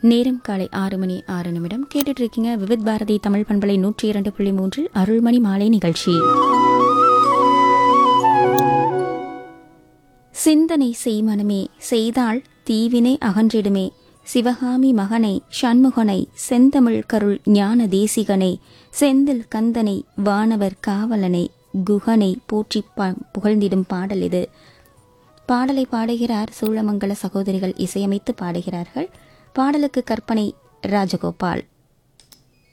நேரம் காலை ஆறு மணி ஆறு நிமிடம் கேட்டுட்டு இருக்கீங்க விவித் பாரதி தமிழ் பண்பலை நூற்றி இரண்டு புள்ளி மூன்றில் அருள்மணி மாலை நிகழ்ச்சி சிந்தனை செய்மனமே செய்தால் தீவினை அகன்றிடுமே சிவகாமி மகனை சண்முகனை செந்தமிழ் கருள் ஞான தேசிகனை செந்தில் கந்தனை வானவர் காவலனை குகனை போற்றி பா- புகழ்ந்திடும் பாடல் இது பாடலை பாடுகிறார் சூழமங்கல சகோதரிகள் இசையமைத்து பாடுகிறார்கள் பாடலுக்கு கற்பனை ராஜகோபால்